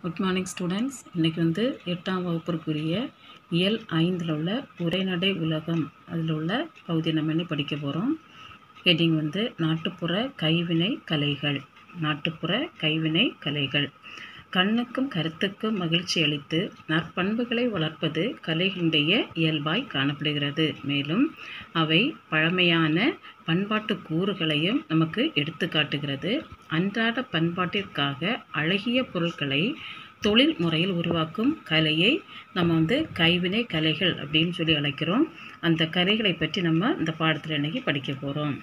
good morning students இன்றைக்கி வந்து எட்டாம் வகுப்பிற்குரிய இயல் ஐந்தில் உள்ள உரைநடை உலகம் அதில் உள்ள பகுதி நம்ம என்ன படிக்க போகிறோம் ஹெட்டிங் வந்து நாட்டுப்புற கைவினை கலைகள் நாட்டுப்புற கைவினை கலைகள் கண்ணுக்கும் கருத்துக்கும் மகிழ்ச்சி அளித்து நற்பண்புகளை வளர்ப்பது கலைகளுடைய இயல்பாய் காணப்படுகிறது மேலும் அவை பழமையான பண்பாட்டு கூறுகளையும் நமக்கு எடுத்து காட்டுகிறது அன்றாட பண்பாட்டிற்காக அழகிய பொருட்களை தொழில் முறையில் உருவாக்கும் கலையை நம்ம வந்து கைவினை கலைகள் அப்படின்னு சொல்லி அழைக்கிறோம் அந்த கலைகளை பற்றி நம்ம இந்த பாடத்தில் இன்னைக்கு படிக்க போகிறோம்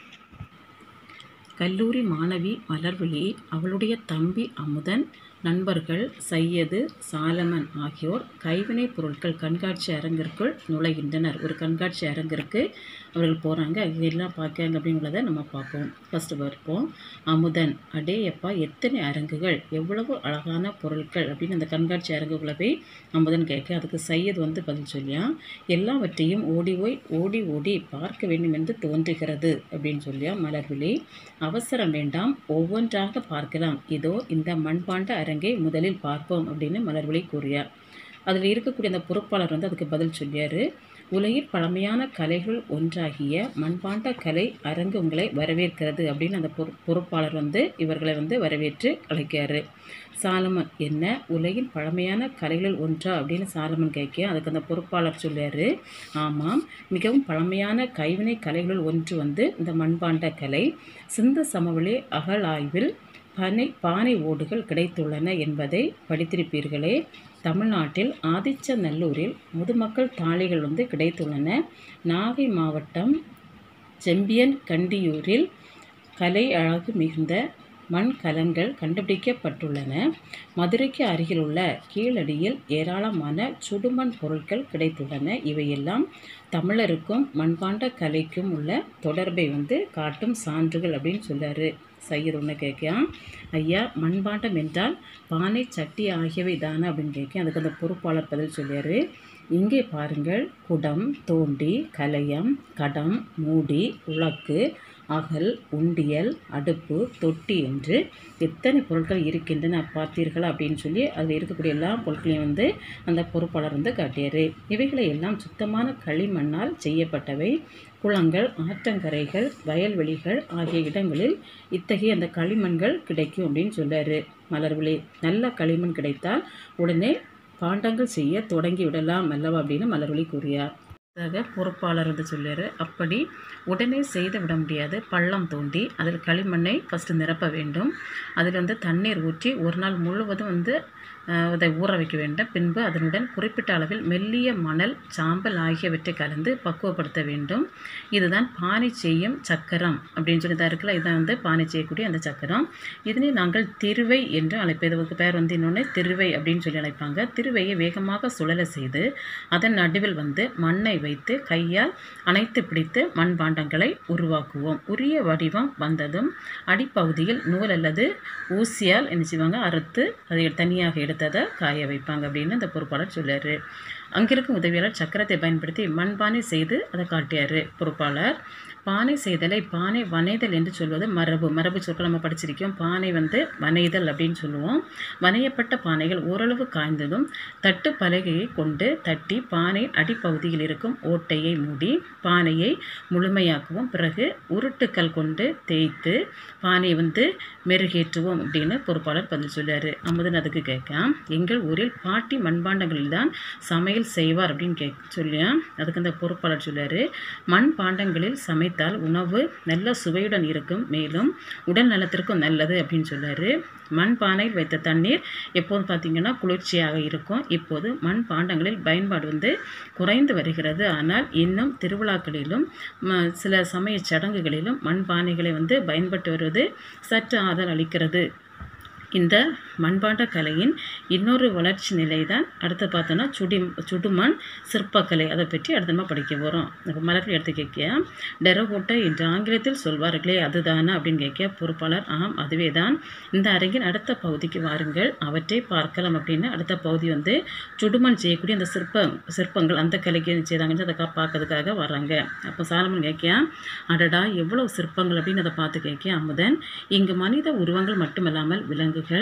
கல்லூரி மாணவி மலர்விழி அவளுடைய தம்பி அமுதன் நண்பர்கள் சையது சாலமன் ஆகியோர் கைவினைப் பொருட்கள் கண்காட்சி அரங்கிற்குள் நுழைகின்றனர் ஒரு கண்காட்சி அரங்கிற்கு அவர்கள் போகிறாங்க அங்கே எல்லாம் பார்க்காங்க அப்படிங்கிறத நம்ம பார்ப்போம் ஃபஸ்ட்டு பார்ப்போம் அமுதன் அடேயப்பா எத்தனை அரங்குகள் எவ்வளவு அழகான பொருட்கள் அப்படின்னு அந்த கண்காட்சி அரங்குக்குள்ளே போய் அமுதன் கேட்க அதுக்கு சையது வந்து பதில் சொல்லியா எல்லாவற்றையும் ஓடி ஓய் ஓடி ஓடி பார்க்க வேண்டும் என்று தோன்றுகிறது அப்படின்னு சொல்லியா மலர்விழி அவசரம் வேண்டாம் ஒவ்வொன்றாக பார்க்கலாம் இதோ இந்த மண்பாண்ட அரங்கை முதலில் பார்ப்போம் அப்படின்னு மலர்விழி கூறியார் அதில் இருக்கக்கூடிய அந்த பொறுப்பாளர் வந்து அதுக்கு பதில் சொல்லியார் உலகில் பழமையான கலைகள் ஒன்றாகிய மண்பாண்ட கலை அரங்கு உங்களை வரவேற்கிறது அப்படின்னு அந்த பொறு பொறுப்பாளர் வந்து இவர்களை வந்து வரவேற்று அழைக்காரு சாலமன் என்ன உலகின் பழமையான கலைகள் ஒன்றா அப்படின்னு சாலமன் கேட்க அதுக்கு அந்த பொறுப்பாளர் சொல்லியாரு ஆமாம் மிகவும் பழமையான கைவினை கலைகளுள் ஒன்று வந்து இந்த மண்பாண்ட கலை சிந்த சமவெளி அகழாய்வில் பனை பானை ஓடுகள் கிடைத்துள்ளன என்பதை படித்திருப்பீர்களே தமிழ்நாட்டில் ஆதிச்சநல்லூரில் முதுமக்கள் தாளிகள் வந்து கிடைத்துள்ளன நாகை மாவட்டம் செம்பியன் கண்டியூரில் கலை அழகு மிகுந்த மண் கலங்கள் கண்டுபிடிக்கப்பட்டுள்ளன மதுரைக்கு அருகிலுள்ள கீழடியில் ஏராளமான சுடுமண் பொருட்கள் கிடைத்துள்ளன இவையெல்லாம் தமிழருக்கும் மண்பாண்ட கலைக்கும் உள்ள தொடர்பை வந்து காட்டும் சான்றுகள் அப்படின்னு சொல்றாரு சையது ஒன்று கேட்கான் ஐயா மண்பாண்டம் என்றால் பானை சட்டி ஆகியவை தானே அப்படின்னு கேட்க அதுக்கு அந்த பொறுப்பாளர் பதில் சொல்லியாரு இங்கே பாருங்கள் குடம் தோண்டி கலையம் கடம் மூடி உலக்கு அகல் உண்டியல் அடுப்பு தொட்டி என்று எத்தனை பொருட்கள் இருக்கின்றன பார்த்தீர்களா அப்படின்னு சொல்லி அதில் இருக்கக்கூடிய எல்லா பொருட்களையும் வந்து அந்த பொறுப்பாளர் வந்து காட்டியார் இவைகளை எல்லாம் சுத்தமான களிமண்ணால் செய்யப்பட்டவை குளங்கள் ஆற்றங்கரைகள் வயல்வெளிகள் ஆகிய இடங்களில் இத்தகைய அந்த களிமண்கள் கிடைக்கும் அப்படின்னு சொல்றாரு மலர்விழி நல்ல களிமண் கிடைத்தால் உடனே பாண்டங்கள் செய்ய தொடங்கி விடலாம் அல்லவா அப்படின்னு மலர்விழி கூறியார் ஆக பொறுப்பாளர் வந்து சொல்லியார் அப்படி உடனே செய்து விட முடியாது பள்ளம் தோண்டி அதில் களிமண்ணை ஃபஸ்ட்டு நிரப்ப வேண்டும் அதில் வந்து தண்ணீர் ஊற்றி ஒரு நாள் முழுவதும் வந்து அதை ஊற வைக்க வேண்டும் பின்பு அதனுடன் குறிப்பிட்ட அளவில் மெல்லிய மணல் சாம்பல் ஆகியவற்றை கலந்து பக்குவப்படுத்த வேண்டும் இதுதான் பானை செய்யும் சக்கரம் அப்படின்னு சொல்லி தான் இருக்குல்ல இதான் வந்து பானை செய்யக்கூடிய அந்த சக்கரம் இதனை நாங்கள் திருவை என்று அழைப்பது இதுக்கு பேர் வந்து இன்னொன்று திருவை அப்படின்னு சொல்லி அழைப்பாங்க திருவையை வேகமாக சுழல செய்து அதன் நடுவில் வந்து மண்ணை வைத்து கையால் அணைத்து பிடித்து மண்பாண்டங்களை உருவாக்குவோம் உரிய வடிவம் வந்ததும் அடிப்பகுதியில் நூல் அல்லது ஊசியால் என்ன செய்வாங்க அறுத்து அதை தனியாக எடுத்ததை காய வைப்பாங்க அப்படின்னு அந்த பொறுப்பாளர் சொல்றாரு அங்கிருக்கும் உதவியாளர் சக்கரத்தை பயன்படுத்தி மண்பானை செய்து அதை காட்டியார் பொறுப்பாளர் பானை செய்தலை பானை வனைதல் என்று சொல்வது மரபு மரபு சொற்கள் நம்ம படிச்சிருக்கோம் பானை வந்து வனைதல் அப்படின்னு சொல்லுவோம் வனையப்பட்ட பானைகள் ஓரளவு காய்ந்ததும் தட்டு பலகையை கொண்டு தட்டி பானை அடிப்பகுதியில் இருக்கும் ஓட்டையை மூடி பானையை முழுமையாக்குவோம் பிறகு உருட்டுக்கள் கொண்டு தேய்த்து பானையை வந்து மெருகேற்றுவோம் அப்படின்னு பொறுப்பாளர் பதில் சொல்றாரு அமுதன் அதுக்கு கேட்க எங்கள் ஊரில் பாட்டி மண்பாண்டங்களில் தான் சமையல் செய்வார் அப்படின்னு கேக் சொல்லியா அதுக்கு அந்த பொறுப்பாளர் சொல்றாரு மண் பாண்டங்களில் சமை சமைத்தால் உணவு நல்ல சுவையுடன் இருக்கும் மேலும் உடல் நலத்திற்கும் நல்லது அப்படின்னு சொல்றாரு மண் பானையில் வைத்த தண்ணீர் எப்போது பார்த்திங்கன்னா குளிர்ச்சியாக இருக்கும் இப்போது மண் பாண்டங்களில் பயன்பாடு வந்து குறைந்து வருகிறது ஆனால் இன்னும் திருவிழாக்களிலும் சில சமய சடங்குகளிலும் மண் பானைகளை வந்து பயன்பட்டு வருவது சற்று ஆதல் அளிக்கிறது இந்த மண்பாண்ட கலையின் இன்னொரு வளர்ச்சி நிலை தான் அடுத்து பார்த்தோன்னா சுடி சுடுமண் சிற்பக்கலை அதை பற்றி அடுத்து நம்ம படிக்க போகிறோம் இப்போ மலர்கள் எடுத்து கேட்க டெரோகோட்டை என்று ஆங்கிலத்தில் சொல்வார்களே அதுதானா அப்படின்னு கேட்க பொறுப்பாளர் ஆம் அதுவே தான் இந்த அரங்கின் அடுத்த பகுதிக்கு வாருங்கள் அவற்றை பார்க்கலாம் அப்படின்னு அடுத்த பகுதி வந்து சுடுமண் செய்யக்கூடிய அந்த சிற்ப சிற்பங்கள் அந்த கலைக்கு செய்தாங்கன்னு அதை பார்க்கறதுக்காக வராங்க அப்போ சாலமன் கேட்க அடடா எவ்வளோ சிற்பங்கள் அப்படின்னு அதை பார்த்து கேட்க அமுதன் இங்கு மனித உருவங்கள் மட்டுமல்லாமல் விலங்குகள் பறவை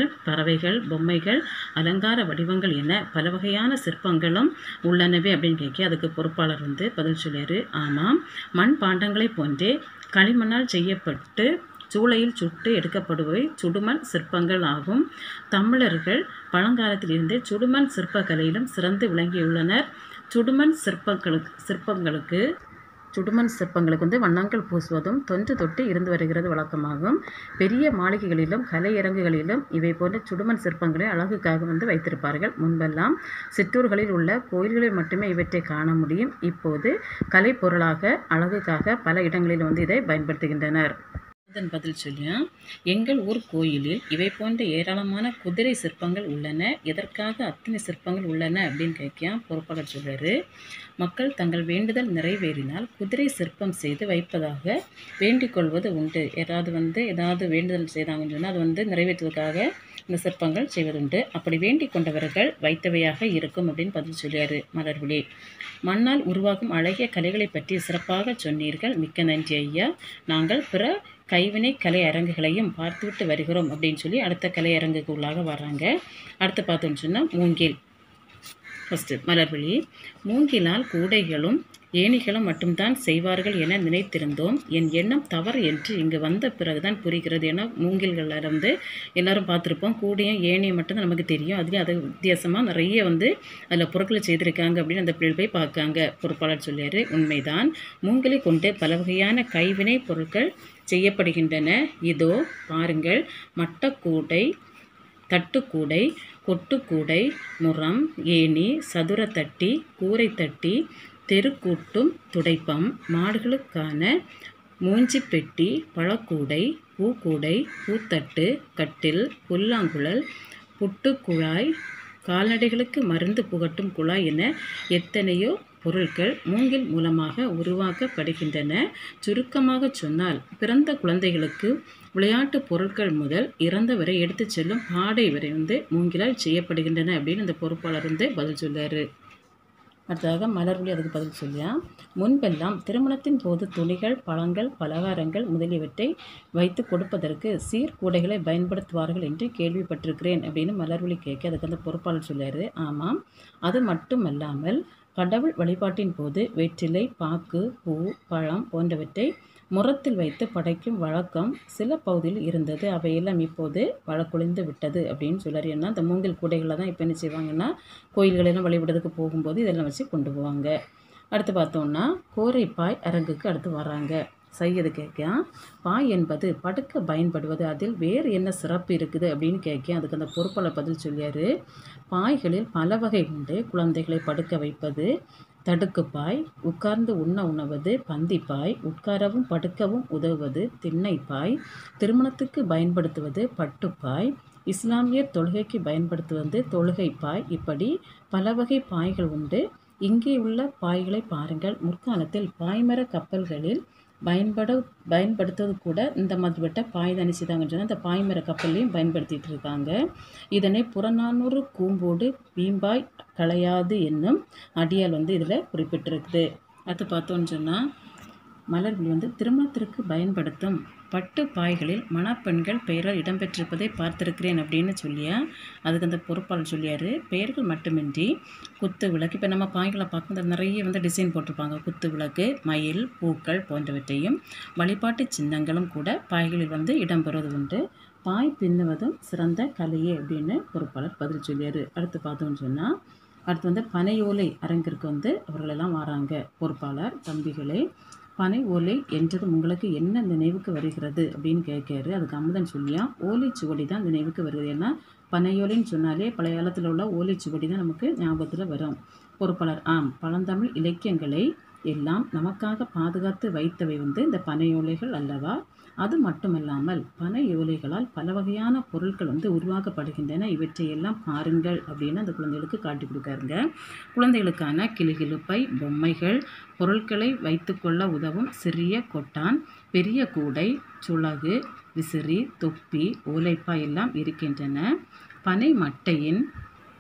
பறவைகள் பொம்மைகள் அலங்கார வடிவங்கள் என பல வகையான சிற்பங்களும் உள்ளனவே அப்படின்னு கேட்க அதுக்கு பொறுப்பாளர் வந்து பதில் சொல்லியாரு ஆமாம் மண் பாண்டங்களைப் போன்றே களிமண்ணால் செய்யப்பட்டு சூளையில் சுட்டு எடுக்கப்படுபவை சுடுமண் சிற்பங்கள் ஆகும் தமிழர்கள் பழங்காலத்திலிருந்தே சுடுமண் சிற்பக்கலையிலும் சிறந்து விளங்கியுள்ளனர் சுடுமண் சிற்பங்களுக்கு சிற்பங்களுக்கு சுடுமண் சிற்பங்களுக்கு வந்து வண்ணங்கள் பூசுவதும் தொன்று தொட்டு இருந்து வருகிறது வழக்கமாகும் பெரிய மாளிகைகளிலும் கலையரங்குகளிலும் இவை போன்ற சுடுமண் சிற்பங்களை அழகுக்காக வந்து வைத்திருப்பார்கள் முன்பெல்லாம் சிற்றூர்களில் உள்ள கோயில்களில் மட்டுமே இவற்றை காண முடியும் இப்போது கலைப்பொருளாக அழகுக்காக பல இடங்களில் வந்து இதை பயன்படுத்துகின்றனர் அதன் பதில் சொல்லியா எங்கள் ஊர் கோயிலில் இவை போன்ற ஏராளமான குதிரை சிற்பங்கள் உள்ளன எதற்காக அத்தனை சிற்பங்கள் உள்ளன அப்படின்னு கேட்கியா பொறுப்பாளர் சொல்றாரு மக்கள் தங்கள் வேண்டுதல் நிறைவேறினால் குதிரை சிற்பம் செய்து வைப்பதாக வேண்டிக் கொள்வது உண்டு யாராவது வந்து ஏதாவது வேண்டுதல் செய்தாங்கன்னு சொன்னால் அது வந்து நிறைவேற்றுவதற்காக இந்த சிற்பங்கள் செய்வதுண்டு அப்படி வேண்டிக் கொண்டவர்கள் வைத்தவையாக இருக்கும் அப்படின்னு பதில் சொல்லியாரு மலர்விழி மண்ணால் உருவாகும் அழகிய கலைகளை பற்றி சிறப்பாக சொன்னீர்கள் மிக்க நன்றி ஐயா நாங்கள் பிற கைவினை கலை அரங்குகளையும் பார்த்துவிட்டு வருகிறோம் அப்படின்னு சொல்லி அடுத்த கலை அரங்குக்கு உள்ளாக வர்றாங்க அடுத்து பார்த்தோம்னு சொன்னால் மூங்கில் ஃபஸ்ட்டு மலர்விழி மூங்கிலால் கூடைகளும் ஏணிகளும் மட்டும்தான் செய்வார்கள் என நினைத்திருந்தோம் என் எண்ணம் தவறு என்று இங்கு வந்த பிறகுதான் புரிகிறது ஏன்னா மூங்கில்களில் வந்து எல்லாரும் பார்த்துருப்போம் கூடையும் ஏணியும் மட்டும்தான் நமக்கு தெரியும் அதுலேயும் அது வித்தியாசமாக நிறைய வந்து அதில் பொருட்களை செய்திருக்காங்க அப்படின்னு அந்த பிள்ளை போய் பார்க்காங்க பொறுப்பாளர் சொல்லியாரு உண்மைதான் மூங்கிலை கொண்டு பல வகையான கைவினை பொருட்கள் செய்யப்படுகின்றன இதோ பாருங்கள் மட்டக்கூடை தட்டுக்கூடை கொட்டுக்கூடை முறம் ஏணி சதுரத்தட்டி கூரைத்தட்டி தெருக்கூட்டும் துடைப்பம் மாடுகளுக்கான மூஞ்சிப்பெட்டி பழக்கூடை பூக்கூடை பூத்தட்டு கட்டில் புல்லாங்குழல் புட்டுக்குழாய் கால்நடைகளுக்கு மருந்து புகட்டும் குழாய் என எத்தனையோ பொருட்கள் மூங்கில் மூலமாக உருவாக்கப்படுகின்றன சுருக்கமாக சொன்னால் பிறந்த குழந்தைகளுக்கு விளையாட்டு பொருட்கள் முதல் இறந்தவரை எடுத்துச் செல்லும் பாடை வரை வந்து மூங்கிலால் செய்யப்படுகின்றன அப்படின்னு அந்த பொறுப்பாளர் வந்து பதில் சொல்லாரு அடுத்ததாக மலர்விழி அதுக்கு பதில் சொல்லியா முன்பெல்லாம் திருமணத்தின் போது துணிகள் பழங்கள் பலகாரங்கள் முதலியவற்றை வைத்து கொடுப்பதற்கு சீர்கூடைகளை பயன்படுத்துவார்கள் என்று கேள்விப்பட்டிருக்கிறேன் அப்படின்னு மலர்விழி கேட்க அதுக்கு அந்த பொறுப்பாளர் சொல்லியாரு ஆமாம் அது மட்டுமல்லாமல் கடவுள் வழிபாட்டின் போது வெற்றிலை பாக்கு பூ பழம் போன்றவற்றை முறத்தில் வைத்து படைக்கும் வழக்கம் சில பகுதியில் இருந்தது அவையெல்லாம் இப்போது வழக்குழிந்து விட்டது அப்படின்னு சொல்றாரு ஏன்னா இந்த மூங்கில் கூடைகளில் தான் இப்போ என்ன செய்வாங்கன்னா கோயில்களெல்லாம் வழிபடுறதுக்கு போகும்போது இதெல்லாம் வச்சு கொண்டு போவாங்க அடுத்து பார்த்தோம்னா கோரைப்பாய் அரங்குக்கு அடுத்து வராங்க செய்யது கேட்க பாய் என்பது படுக்க பயன்படுவது அதில் வேறு என்ன சிறப்பு இருக்குது அப்படின்னு கேட்க அதுக்கு அந்த பொறுப்பாளர் பதில் சொல்லியாரு பாய்களில் பல வகை உண்டு குழந்தைகளை படுக்க வைப்பது தடுக்குப்பாய் உட்கார்ந்து உண்ண உணவது பந்திப்பாய் உட்காரவும் படுக்கவும் உதவுவது திண்ணைப்பாய் திருமணத்துக்கு பயன்படுத்துவது பட்டுப்பாய் இஸ்லாமியர் தொழுகைக்கு பயன்படுத்துவது தொழுகைப்பாய் இப்படி பல வகை பாய்கள் உண்டு இங்கே உள்ள பாய்களை பாருங்கள் முற்காலத்தில் பாய்மர கப்பல்களில் பயன்பட பயன்படுத்துவது கூட இந்த மாதிரிப்பட்ட பாய் தான் நினைச்சுதாங்கன்னு சொன்னால் இந்த பாய்மர கப்பல்லையும் பயன்படுத்திட்டு இருக்காங்க இதனை புறநானூறு கூம்போடு வீம்பாய் களையாது என்னும் அடியால் வந்து இதில் குறிப்பிட்டிருக்குது அடுத்து பார்த்தோன்னு சொன்னால் மலர்கள் வந்து திருமணத்திற்கு பயன்படுத்தும் பட்டு பாய்களில் மணப்பெண்கள் பெயர்கள் இடம்பெற்றிருப்பதை பார்த்திருக்கிறேன் அப்படின்னு சொல்லியா அதுக்கு அந்த பொறுப்பாளர் சொல்லியாரு பெயர்கள் மட்டுமின்றி குத்து விளக்கு இப்போ நம்ம பாய்களை பார்க்கும்போது நிறைய வந்து டிசைன் போட்டிருப்பாங்க குத்து விளக்கு மயில் பூக்கள் போன்றவற்றையும் வழிபாட்டு சின்னங்களும் கூட பாய்களில் வந்து இடம்பெறுவது உண்டு பாய் பின்னுவதும் சிறந்த கலையே அப்படின்னு பொறுப்பாளர் பதில் சொல்லியாரு அடுத்து பார்த்தோம்னு சொன்னால் அடுத்து வந்து பனையோலை அரங்கிற்கு வந்து அவர்களெல்லாம் வராங்க பொறுப்பாளர் தம்பிகளே பனை ஓலை என்றதும் உங்களுக்கு என்ன நினைவுக்கு வருகிறது அப்படின்னு கேட்காரு அதுக்கு அமுதன் சொல்லியா ஓலைச்சுவடி தான் நினைவுக்கு வருது ஏன்னா பனையோலைன்னு சொன்னாலே பழைய காலத்தில் உள்ள ஓலைச்சுவடி தான் நமக்கு ஞாபகத்தில் வரும் பொறுப்பாளர் ஆம் பழந்தமிழ் இலக்கியங்களை எல்லாம் நமக்காக பாதுகாத்து வைத்தவை வந்து இந்த பனையோலைகள் அல்லவா அது மட்டுமல்லாமல் பனை ஓலைகளால் பல வகையான பொருட்கள் வந்து உருவாக்கப்படுகின்றன இவற்றையெல்லாம் பாருங்கள் அப்படின்னு அந்த குழந்தைகளுக்கு காட்டி கொடுக்காருங்க குழந்தைகளுக்கான கிளுகிழுப்பை பொம்மைகள் பொருட்களை வைத்துக்கொள்ள உதவும் சிறிய கொட்டான் பெரிய கூடை சுளகு விசிறி தொப்பி ஓலைப்பாய் எல்லாம் இருக்கின்றன பனை மட்டையின்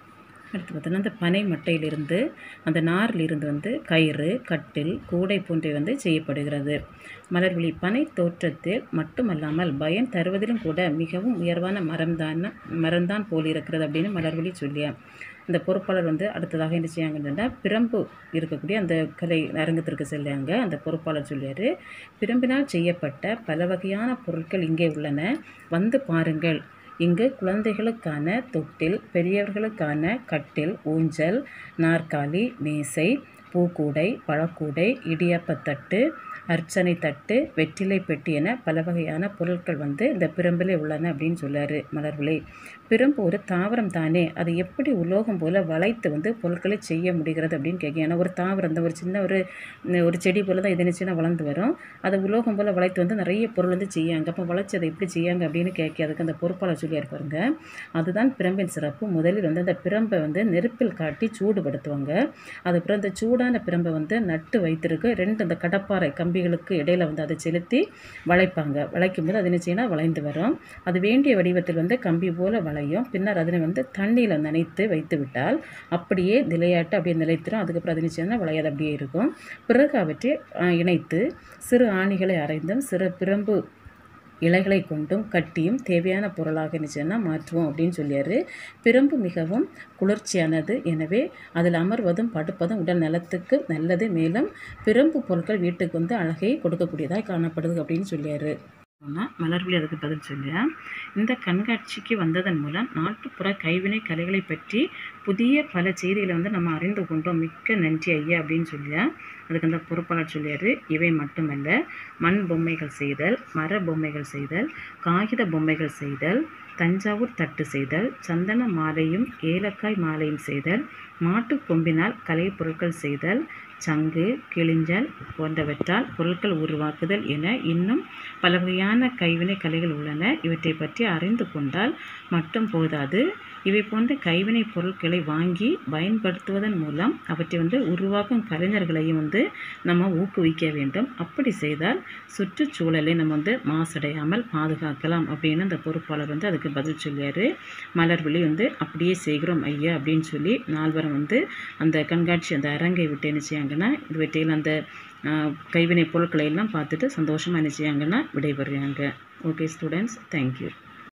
அடுத்து பார்த்தோன்னா அந்த பனை மட்டையிலிருந்து அந்த நாரிலிருந்து வந்து கயிறு கட்டில் கூடை போன்றவை வந்து செய்யப்படுகிறது மலர்விழி பனை தோற்றத்தில் மட்டுமல்லாமல் பயன் தருவதிலும் கூட மிகவும் உயர்வான மரம்தான் மரம்தான் போல் இருக்கிறது அப்படின்னு மலர்விழி சொல்லியா இந்த பொறுப்பாளர் வந்து அடுத்ததாக என்ன செய்யாங்கன்னா பிரம்பு இருக்கக்கூடிய அந்த கலை அரங்கத்திற்கு செல்லாங்க அந்த பொறுப்பாளர் சொல்லியார் பிரம்பினால் செய்யப்பட்ட பல வகையான பொருட்கள் இங்கே உள்ளன வந்து பாருங்கள் இங்கு குழந்தைகளுக்கான தொட்டில் பெரியவர்களுக்கான கட்டில் ஊஞ்சல் நாற்காலி மேசை பூக்கூடை பழக்கூடை இடியாப்பத்தட்டு அர்ச்சனை தட்டு வெற்றிலை பெட்டி என பல வகையான பொருட்கள் வந்து இந்த பிரம்பிலே உள்ளன அப்படின்னு சொல்லார் மலர்விலை பிரம்பு ஒரு தாவரம் தானே அது எப்படி உலோகம் போல் வளைத்து வந்து பொருட்களை செய்ய முடிகிறது அப்படின்னு கேட்க ஏன்னா ஒரு தாவரம் தான் ஒரு சின்ன ஒரு ஒரு செடி போல் தான் இது நினச்சினா வளர்ந்து வரும் அதை உலோகம் போல் வளைத்து வந்து நிறைய பொருள் வந்து செய்யாங்க அப்போ வளைச்சி அதை எப்படி செய்யாங்க அப்படின்னு கேட்க அதுக்கு அந்த பொறுப்பாளர் சொல்லியார் பாருங்க அதுதான் பிரம்பின் சிறப்பு முதலில் வந்து அந்த பிரம்பை வந்து நெருப்பில் காட்டி சூடுபடுத்துவாங்க அதுக்கப்புறம் அந்த சூடான பிரம்பை வந்து நட்டு வைத்திருக்கு ரெண்டு அந்த கடப்பாறை கம்பிகளுக்கு இடையில வந்து அதை செலுத்தி வளைப்பாங்க வளைக்கும் போது அது என்ன செய்யணும் வளைந்து வரும் அது வேண்டிய வடிவத்தில் வந்து கம்பி போல வளையும் பின்னர் அதனை வந்து தண்ணியில் நனைத்து வைத்து விட்டால் அப்படியே நிலையாட்டு அப்படியே நிலைத்திரும் அதுக்கப்புறம் அது என்ன செய்யணும் வளையாது அப்படியே இருக்கும் பிறகு அவற்றை இணைத்து சிறு ஆணிகளை அரைந்தும் சிறு பிரம்பு இலைகளை கொண்டும் கட்டியும் தேவையான பொருளாக இருந்துச்சுன்னா மாற்றுவோம் அப்படின்னு சொல்லியார் பிரம்பு மிகவும் குளிர்ச்சியானது எனவே அதில் அமர்வதும் படுப்பதும் உடல் நலத்துக்கு நல்லது மேலும் பிரம்பு பொருட்கள் வீட்டுக்கு வந்து அழகை கொடுக்கக்கூடியதாக காணப்படுது அப்படின்னு சொல்லியார் மலர்விழி அதுக்கு பதில் சொல்லியா இந்த கண்காட்சிக்கு வந்ததன் மூலம் நாட்டுப்புற கைவினை கலைகளை பற்றி புதிய பல செய்திகளை வந்து நம்ம அறிந்து கொண்டோம் மிக்க நன்றி ஐயா அப்படின்னு சொல்லியா அதுக்கு அந்த பொறுப்பாளர் சொல்லியார் இவை மட்டுமல்ல மண் பொம்மைகள் செய்தல் மர பொம்மைகள் செய்தல் காகித பொம்மைகள் செய்தல் தஞ்சாவூர் தட்டு செய்தல் சந்தன மாலையும் ஏலக்காய் மாலையும் செய்தல் மாட்டுக் கொம்பினால் கலைப்பொருட்கள் செய்தல் சங்கு கிளிஞ்சல் போன்றவற்றால் பொருட்கள் உருவாக்குதல் என இன்னும் பல வகையான கைவினை கலைகள் உள்ளன இவற்றை பற்றி அறிந்து கொண்டால் மட்டும் போதாது இவை போன்ற கைவினை பொருட்களை வாங்கி பயன்படுத்துவதன் மூலம் அவற்றை வந்து உருவாக்கும் கலைஞர்களையும் வந்து நம்ம ஊக்குவிக்க வேண்டும் அப்படி செய்தால் சுற்றுச்சூழலை நம்ம வந்து மாசடையாமல் பாதுகாக்கலாம் அப்படின்னு அந்த பொறுப்பாளர் வந்து அதுக்கு பதில் சொல்லியார் மலர்விழி வந்து அப்படியே செய்கிறோம் ஐயா அப்படின்னு சொல்லி நால்வரும் வந்து அந்த கண்காட்சி அந்த அரங்கை விட்டு என்ன செய்யாங்கன்னா இது வெற்றியில் அந்த கைவினை பொருட்களை எல்லாம் பார்த்துட்டு சந்தோஷமாக என்ன செய்யாங்கன்னா விடைபெறுறாங்க ஓகே ஸ்டூடெண்ட்ஸ் தேங்க்யூ